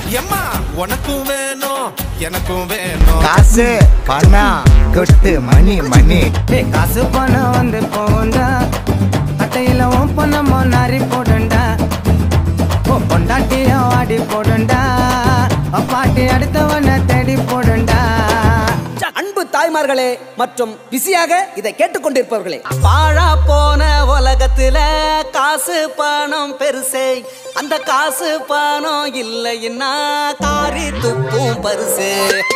எம்மா உனக்கும் வேணும் எனக்கும் வேணும் காசு பணம் கொட்டு மணி மணி டேய், காசு பணம் வந்து போண்டா அட்டையில உன் பணமோ நாரி போடுண்டா ஓ பொண்டாட்டிய வாடி போடுண்டா பாட்டி அடுத்தவனை தேடி போடுண்டா அன்பு தாய்மார்களே மற்றும் பிஸியாக இதை கேட்டுக்கொண்டிருப்பவர்களே பாழா போன உலகத்துல காசு பணம் பெருசே அந்த காசு பணம் இல்லைன்னா காரி துப்பும் பரிசு